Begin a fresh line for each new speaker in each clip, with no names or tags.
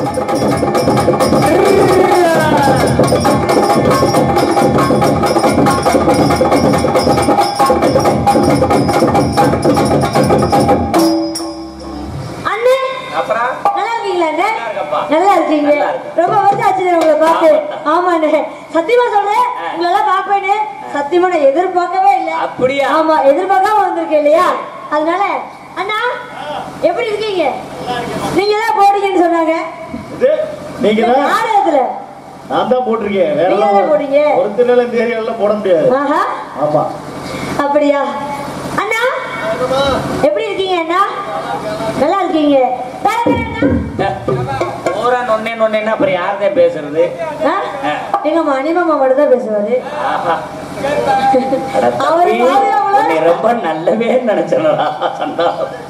அண்ணே
அப்புறம்
நல்லா இருக்கீங்களா அண்ணே
நல்லா இருக்கப்பா.
நல்லா இருக்கீங்க
நல்லா இருக்கு.
ரொம்ப வருஷம் ஆச்சு உங்களை பார்த்து ஆமாண்ணே சத்தியமா சொல்றேன்
ஆ.
உங்களெல்லாம் பார்ப்பேன்னு சத்தியமா நான் எதிர்பார்க்கவே இல்லை
அப்படியா
ஆமா எதிர்பார்க்காம வந்திருக்கேன் இல்லையா அதனால அண்ணா எப்படி இருக்கீங்க நீங்க தான் போடுங்கன்னு சொன்னாங்க
இது நீங்க தான்
நாடகத்துல
நான் தான் போட்டிருக்கேன் வேற
நீங்க தான் போடுறீங்க.
ஒரு திருநெல்வேலி இந்த ஏரியால போட முடியாது
ஆஹா
ஆமா
அப்படியா அண்ணா எப்படி இருக்கீங்க அண்ணா நல்லா இருக்கீங்க வேற பேர் அண்ணா
பூரா நொன்னே நொன்னேன்னா அப்புறம் யார்தான் பேசுறது
ஆ? எங்க மணிமாமா மட்டும் தான் பேசுவாரு
ஆஹா. அட
அவரு
தம்பி,
மாதிரி அவங்கள-
உன்னை ரொம்ப நல்லவே நினைச்சனடா சந்தா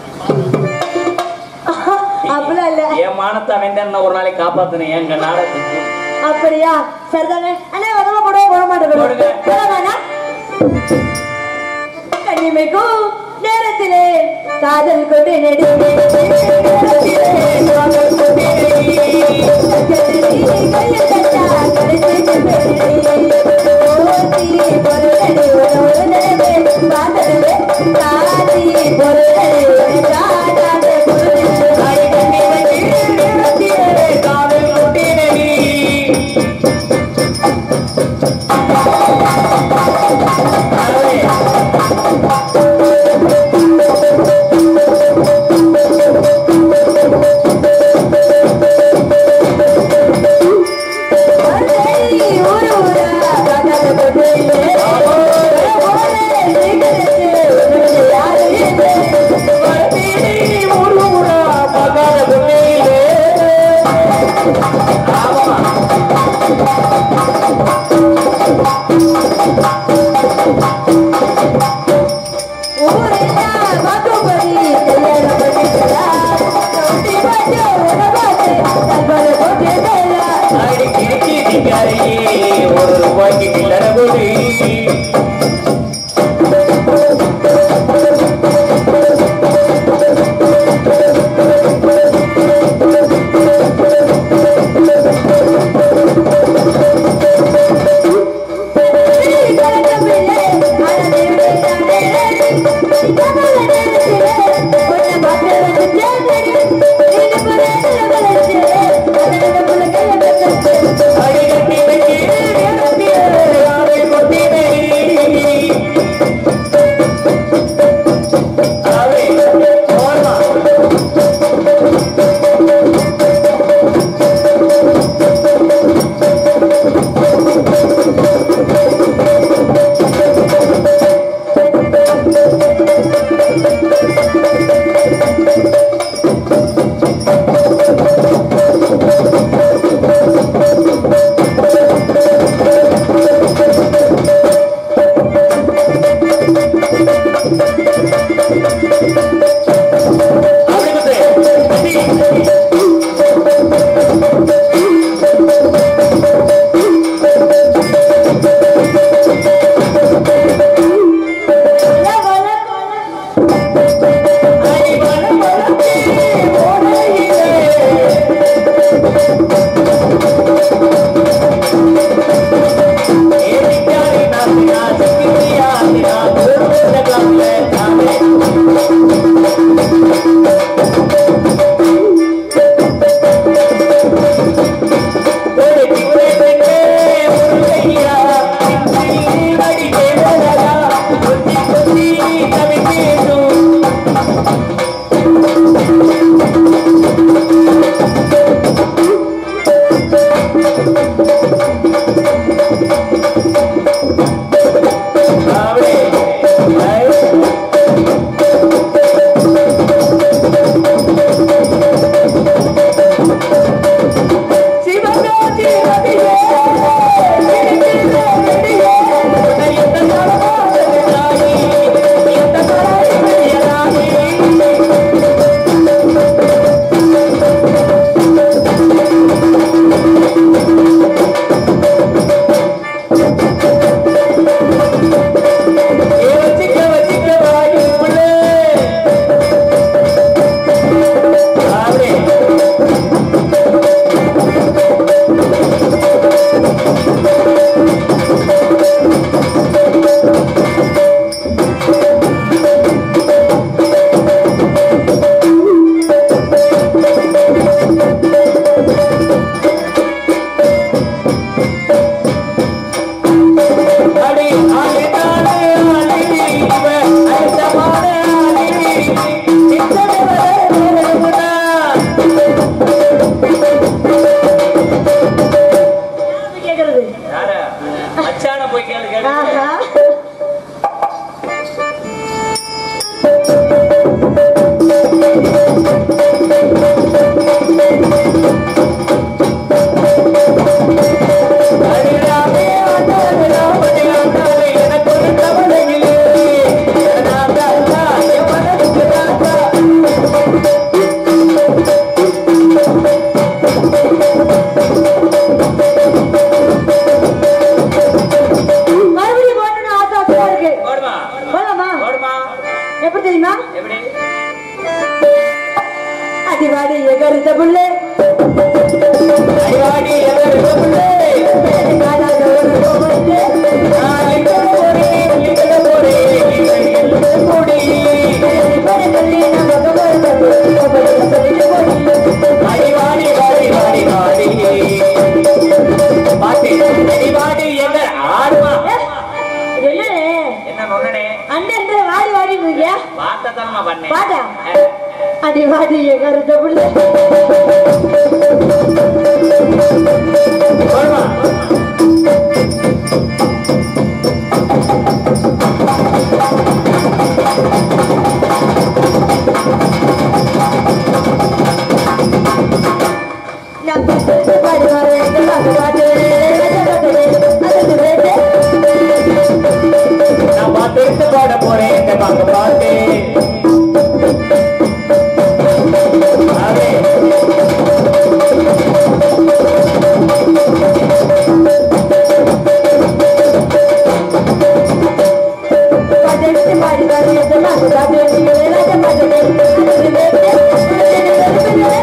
அப்படிலாம் இல்ல
என் மானத்தை அவன் தான் ஒரு நாளைக்கு காப்பாத்தணும் எங்க நாடகத்துக்கு
அப்படியா சரிதானே அண்ணா வரமா போடவே போட மாட்டேன்
போடுங்க.
போடவாண்ணா? கண்ணிமைக்கும் நேரத்திலே காதல் கொண்டு நெடுவே காதல் கொண்டு நெடுவே. கையில் தட்டா கடைசிக்கு பெருவே. ஓசி பொருளடி ஒரு நடுவே காதலே காதி பொருளடி ஒரு காதாத பொருளே. அடிக்கடி நேரத்திலே காதல் கொண்டு
அடி கிறுக்கி திக்காரி, ஒரு ரூபாய்க்கு சில்லறை கொடு. அடி கட்டி வைக்கிறேன் நேரத்திலே காதல் கொட்டினடி.
கருத்த புள்ளே
அடிவாடி எவருக்கு புள்ளே
காணாத ஒரு கோவத்தை
நான் லிங்க போறேன் லிங்க போறேன் லிங்க கூடி
இப்படி சொல்லி நம்ம கவர்ந்தது அப்படி சொல்லிட்டு போடி
அடிவாடி வாடி வாடி வாடி பாட்டி அடிவாடி எங்க ஆடுமா
என்னண்ணே
என்ன நொண்ணனே
அண்ணன் வாடி வாடி இருக்கியா
பார்த்த தானமா பண்ணேன்
பாட்டா?
அஹ்,
அடி வாடி என் கருத்த புள்ளே
போடுமா
நான் பாட்டு பாடி வரேன் பாட்டு பாட்டு அது ரேட்டு
நான் பார்த்து பாட போறேன் இந்த பாக்க பாட்டு அதே
பாட்டு பாடி வரேன் பாட்டு பாட்டு ராஜா பாட்டு அது ரேட்டு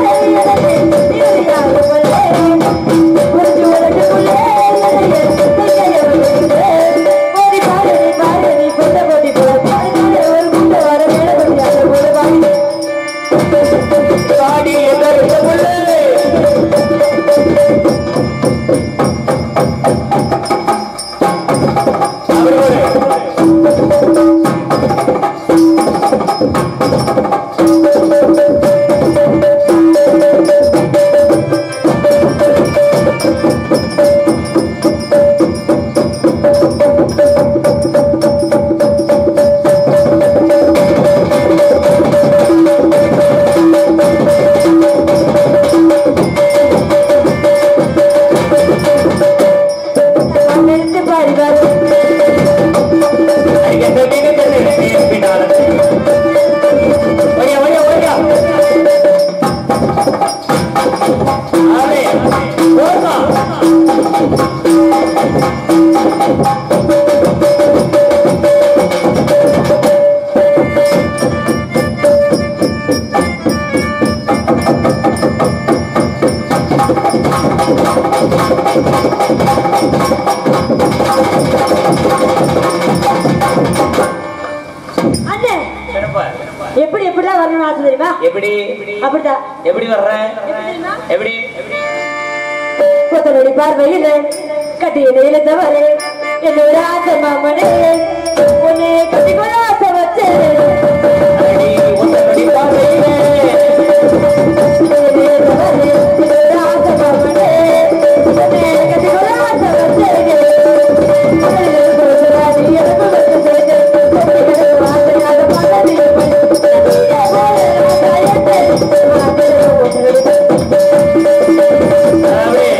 பாடி எங்க புள்ளே அப்படி ஒரு
பாடி பாரு
அடிக்க சொல்லி சொல்லி பின்னால ஓடியா ஓடியா ஓடியா அதே போமா
அண்ணே
என்னப்பா
எப்படி எப்படிலாம் வரணும்னு ஆசை தெரியுமா
எப்படி
அப்படிதான்
எப்படி வர்ற
எப்படி தெரியுமா
எப்படி எப்படி
கொத்தனடி பார்வையிலே கட்டியில இழுத்தவரே என்னோட ஆசை மாமனே உன்னை கட்டிக்கொள்ள ஆசை வச்சேன்
அடி உன்னடி பார்வையிலே அதே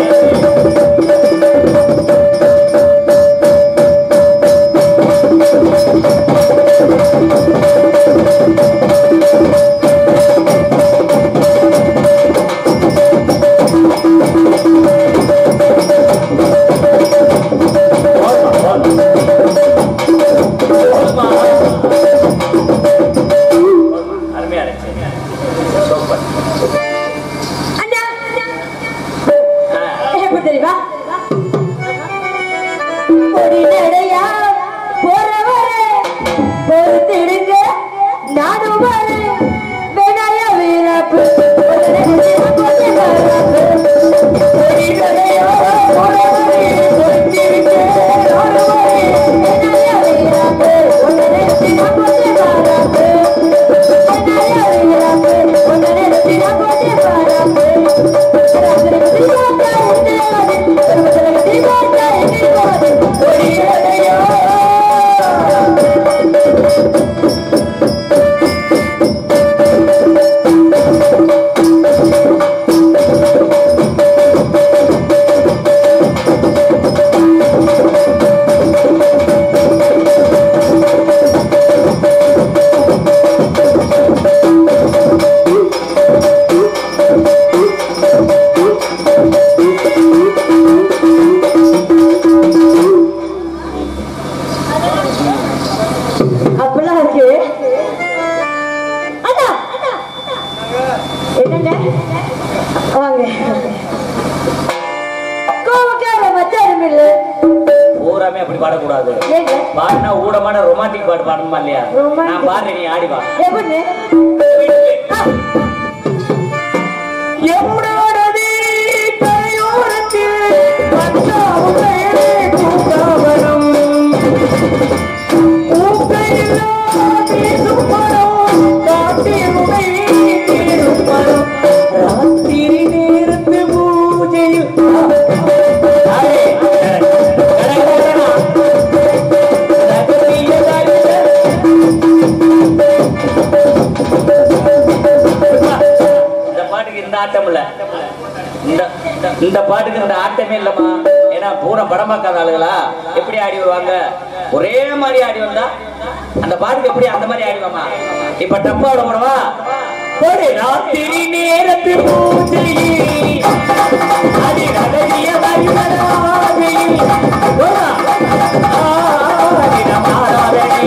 Thank வாங்க கோபக்கார மச்சாரம் இல்ல
பூராமே அப்படி பாடக்கூடாது
ஏங்க
பாடினா ஊடமான ரொமான்டிக் பாட்டு பாடணுமா இல்லையா
Romantic.
நான் பாடுறேன் நீ ஆடி வா
எப்படி
எம்முடனே கரையோரத்தில் பச்சாவுமே பூங்காவனம். பூக்கையில்லா வீசும் மரம், காட்டிலுமே தீரும் மரம். ராத்திரி நேரத்து பூஜையில் அரே, கடகடகடா. ரகசிய தரிசனம். இந்த பாட்டுக்கு இந்த ஆட்டம் இல்ல இந்த இந்த பாட்டுக்கு இந்த ஆட்டமே இல்லம்மா ஏன்னா பூரா படம் பார்க்காத ஆளுகளா எப்படி ஆடி வருவாங்க ஒரே மாதிரி ஆடி வந்தா அந்த பாட்டுக்கு எப்படி அந்த மாதிரி ஆடிவாமா இப்ப டப்பா விட போடவா போடு ராத்திரி நேரத்து பூஜையில் அடி ரகசிய வழிபடாதையில் போடா. ஆடி நம் ஆராதனை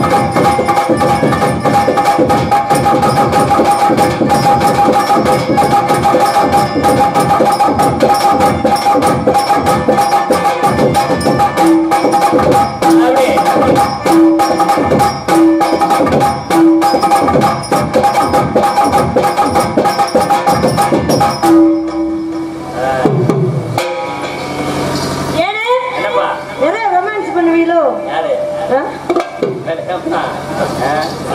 அப்படியே
ஏனே
என்னப்பா
நிறைய ரொமான்ஸ் பண்ணுவீங்களோ
யாரு
ஆ?
வேலைக்காப்பா? ஆ?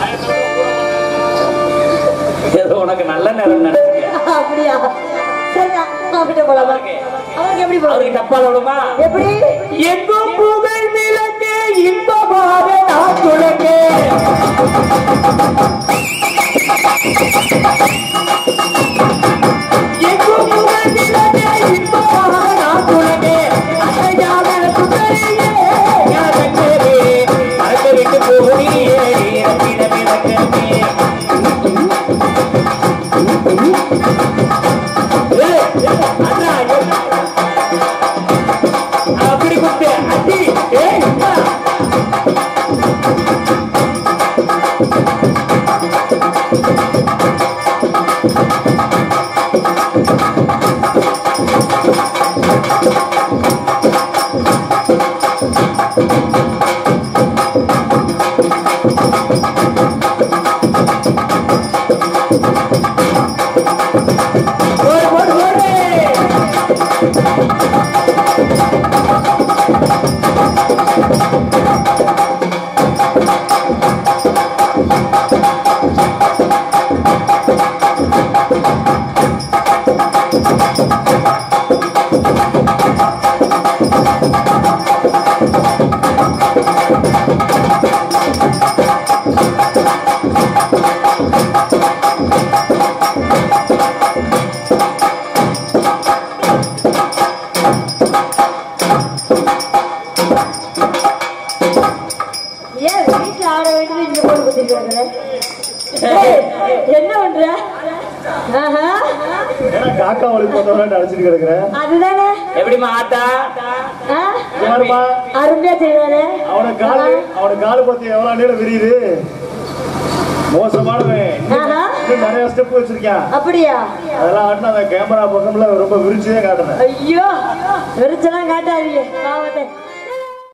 ஏதோ உனக்கு நல்ல நேரம் நினைச்சிருக்கேன்
அப்படியா சரியா அவர்கிட்ட போலாமா அவருக்கு எப்படி போலாம்
அவருக்கு தப்பா விடுமா
எப்படி
எங்கும் புகழ் விளக்கு இன்பமாக நான் துளக்கு எங்கும் புகழ் விளக்கு இன்பமாக நான் துளக்கு அன்னையாக சுடரியே ஞாபகமே மறக்க விட்டு போகிறியே ரத்தின விளக்கமே ஏய், அண்ணா, அப்படி குத்து அடி ஏய் அம்மா. போடு, போடு, போடு.
ஏன் வீட்டுல ஆட வேண்டியது இங்க போட்டு குத்திருக்காங்களே என்ன பண்ற ஆஹா
ஏன்னா காக்கா வழி போட்டவரை அழைச்சிட்டு கிடக்குறேன்
அதுதானே
எப்படிம்மா ஆத்தா
ஆ?
யாருமா
அருமையா செய்வாரு
அவன காலு அவன காலு பத்தி எவ்வளவு நேரம் விரியுது மோசமானவன் இன்னும்
ஆஹா.
இன்னும் நிறைய ஸ்டெப் வச்சிருக்கான்
அப்படியா
அதெல்லாம் ஆட்டினா அந்த கேமரா பக்கம்ல ரொம்ப விரிச்சுதான் காட்டுறேன்
ஐயோ வெறிச்செல்லாம் காட்டாதீங்க பாவத்தை